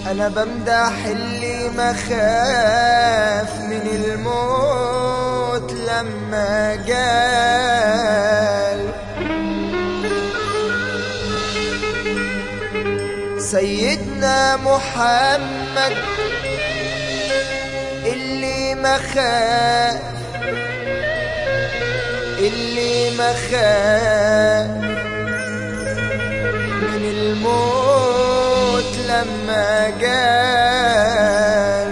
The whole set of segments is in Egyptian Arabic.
انا بمدح اللي ما خاف من الموت لما جال سيدنا محمد اللي ما خاف اللي ما خاف من الموت لما جال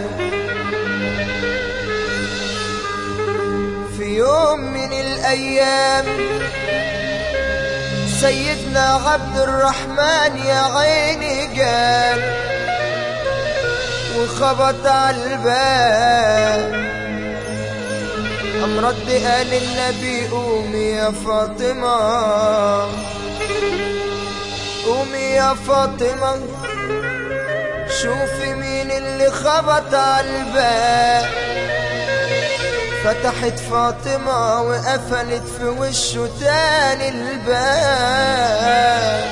في يوم من الأيام سيدنا عبد الرحمن يا عيني قال وخبط على الباب أم رد قال النبي قومي يا فاطمة قومي يا فاطمة شوفي مين اللي خبط على الباب فتحت فاطمة وقفلت في وشه تاني الباب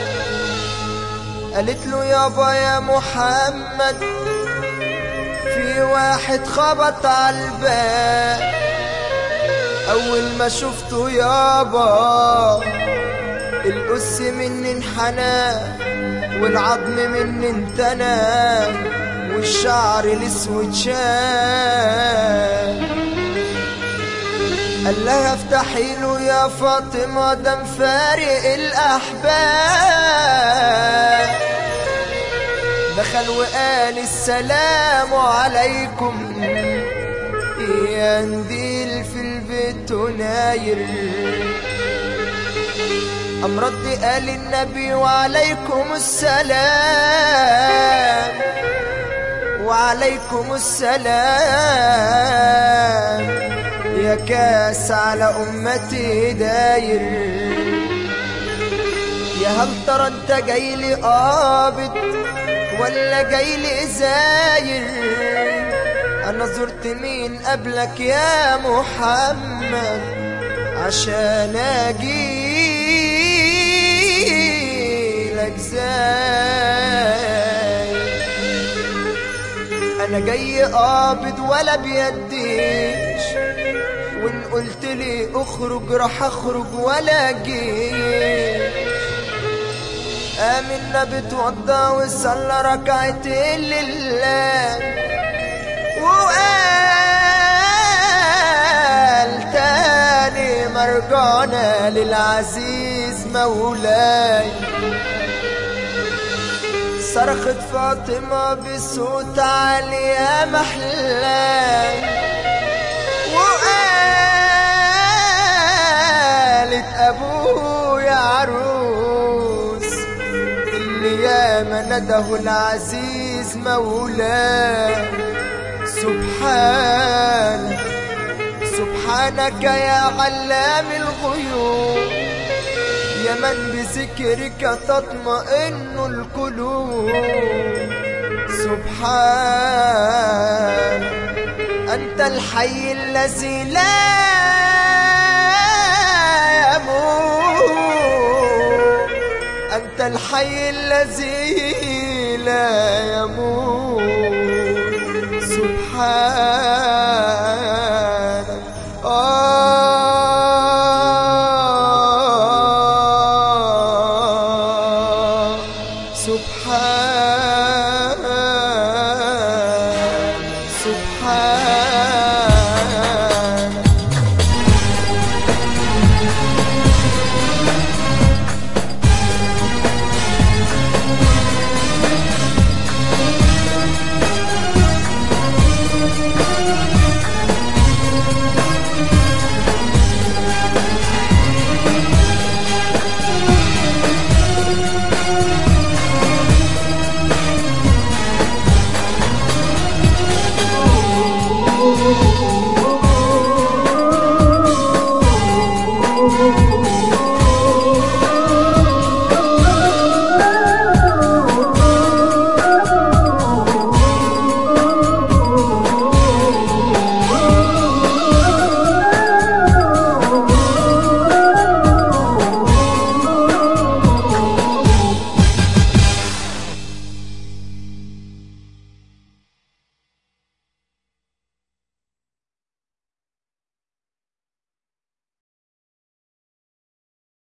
قالت له يابا يا محمد في واحد خبط على الباب أول ما شفته يابا القس مني انحنى والعظم مني انتنى والشعر الاسود شاب قال لها افتحي له يا فاطمة ده مفارق الأحباب دخل وقال السلام عليكم يا نديل في البيت ناير أم رد قال النبي وعليكم السلام وعليكم السلام يا كاس على أمتي داير يا هل ترى انت جاي لي قابض ولا جاي لي زاير انا زرت مين قبلك يا محمد عشان اجي لك زاير انا جاي قابض ولا بيديش وان قلت لي اخرج راح اخرج ولا جيش آمنا بتوضى وصلى ركعتين لله وقال تاني مرجعنا للعزيز مولاي صرخت فاطمة بصوت عالي يا محلاي وقالت أبويا عروس اللي ياما نده العزيز مولاه سبحانك سبحانك يا علام الغيوب يا من بذكرك تطمئن القلوب سبحان أنت الحي الذي لا يموت أنت الحي الذي لا يموت سبحانك آه سبحانك